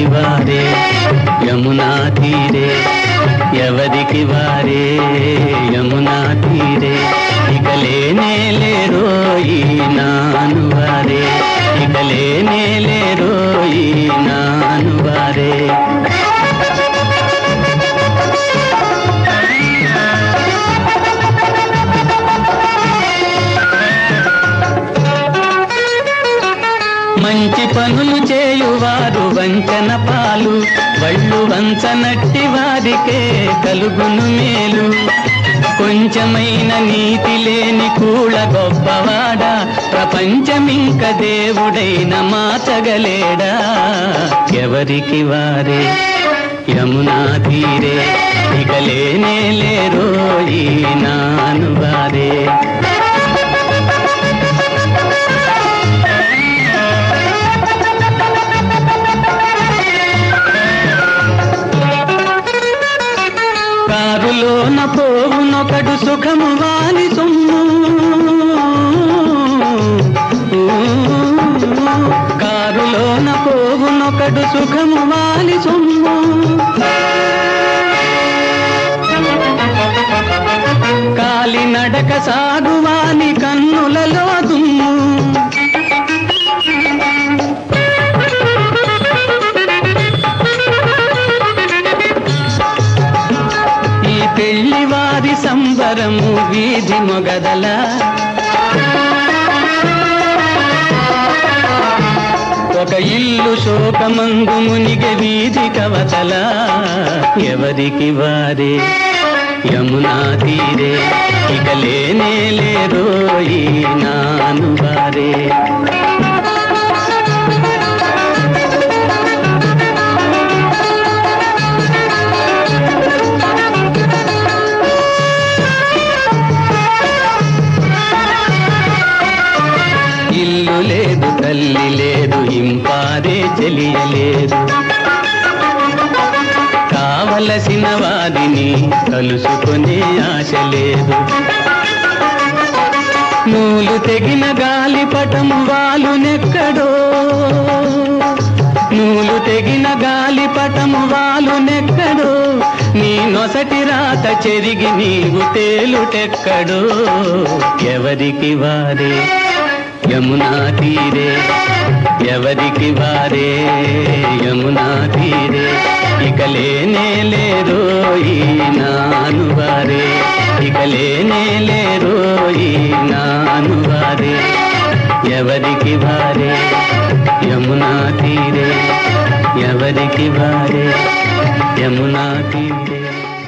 వారే యమునా తీరే ఎవరికి వారే యమునా తీరే ఇక లేనే లేరో ఈ నాను వారే ఇక లేనే లేరో ఈ నాను వారే మంచి పనులు చేయువారు వంచన పాలు వళ్ళు వంచనట్టి వారికే కలుగును మేలు కొంచెమైన నీతి లేని కూళ గొప్పవాడా ప్రపంచమింక దేవుడైన మాచగలేడా ఎవరికి వారే యమునా తీరే ఇక లేనే లేరో ఈ నాను వారే కారులోన పోవునొకడు సుఖము వాని సొమ్ము కారులోన పోవునొకడు సుఖము వాని సొమ్ము కాలి నడక సాగువాని కన్నులలో దుమ్ము ఈ పెళ్లి వారి సంబరము వీధి మొగదల ఒక ఇల్లు శోకమందు మునిగె వీధి కవతల ఎవరికి వారే యమునా తీరే ఇక లేనే లేరో ఈ నాను వారే ఇల్లు లేదు తల్లి లేదు ఇంపారే చెలియలేదు కావలసిన వారిని కలుసుకునే ఆశ లేదు నూలు తెగిన గాలిపటము వాలునెక్కడో నూలు తెగిన గాలిపటము వాలునెక్కడో నీ నొసటి రాత చెరిగి నీవు తేలుటెక్కడో ఎవరికి వారే యమునా తీరే ఎవరికి వారే యమునా తీరే ఇక లేనే లేరో ఈ నాను వారే ఇక లేనే లేరో ఈ నాను వారే ఎవరికి వారే యమునా తీరే ఎవరికి వారే యమునా తీరే